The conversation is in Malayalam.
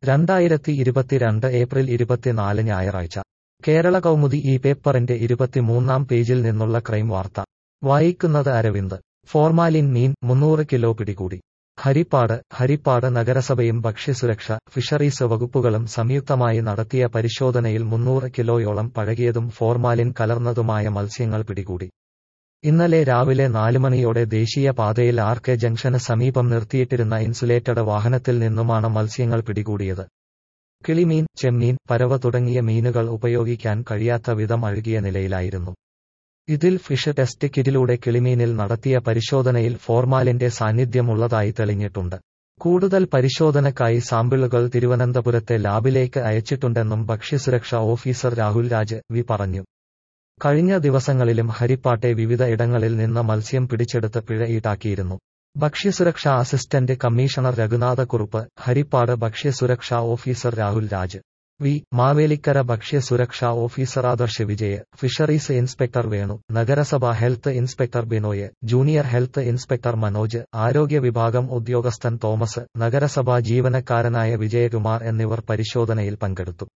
രണ്ടായിരത്തി ഇരുപത്തിരണ്ട് ഏപ്രിൽ ഇരുപത്തിനാല് ഞായറാഴ്ച കേരള കൗമുദി ഈ പേപ്പറിന്റെ ഇരുപത്തിമൂന്നാം പേജിൽ നിന്നുള്ള ക്രൈം വാർത്ത വായിക്കുന്നത് അരവിന്ദ് ഫോർമാലിൻ മീൻ മുന്നൂറ് കിലോ പിടികൂടി ഹരിപ്പാട് ഹരിപ്പാട് നഗരസഭയും ഭക്ഷ്യസുരക്ഷ ഫിഷറീസ് വകുപ്പുകളും സംയുക്തമായി നടത്തിയ പരിശോധനയിൽ മുന്നൂറ് കിലോയോളം പഴകിയതും ഫോർമാലിൻ കലർന്നതുമായ മത്സ്യങ്ങൾ പിടികൂടി ഇന്നലെ രാവിലെ നാല് മണിയോടെ ദേശീയ പാതയിൽ ആർ കെ ജംഗ്ഷന് സമീപം നിർത്തിയിട്ടിരുന്ന ഇൻസുലേറ്റഡ് വാഹനത്തിൽ നിന്നുമാണ് മത്സ്യങ്ങൾ പിടികൂടിയത് കിളിമീൻ ചെമ്മീൻ പരവ തുടങ്ങിയ മീനുകൾ ഉപയോഗിക്കാൻ കഴിയാത്ത വിധം അഴുകിയ നിലയിലായിരുന്നു ഇതിൽ ഫിഷ് ടെസ്റ്റ് കിറ്റിലൂടെ കിളിമീനിൽ നടത്തിയ പരിശോധനയിൽ ഫോർമാലിന്റെ സാന്നിധ്യമുള്ളതായി തെളിഞ്ഞിട്ടുണ്ട് കൂടുതൽ പരിശോധനക്കായി സാമ്പിളുകൾ തിരുവനന്തപുരത്തെ ലാബിലേക്ക് അയച്ചിട്ടുണ്ടെന്നും ഭക്ഷ്യസുരക്ഷാ ഓഫീസർ രാഹുൽ രാജ് വി പറഞ്ഞു കഴിഞ്ഞ ദിവസങ്ങളിലും ഹരിപ്പാട്ടെ വിവിധ ഇടങ്ങളിൽ നിന്ന് മത്സ്യം പിടിച്ചെടുത്ത് പിഴ ഈടാക്കിയിരുന്നു ഭക്ഷ്യസുരക്ഷാ അസിസ്റ്റന്റ് കമ്മീഷണർ രഘുനാഥക്കുറുപ്പ് ഹരിപ്പാട് ഭക്ഷ്യസുരക്ഷാ ഓഫീസർ രാഹുൽ രാജ് വി മാവേലിക്കര ഭക്ഷ്യസുരക്ഷാ officer Adarsh Vijay fisheries inspector Venu നഗരസഭ health inspector Binoy junior health inspector Manoj ആരോഗ്യ വിഭാഗം ഉദ്യോഗസ്ഥൻ തോമസ് നഗരസഭാ ജീവനക്കാരനായ വിജയകുമാർ എന്നിവർ പരിശോധനയിൽ പങ്കെടുത്തു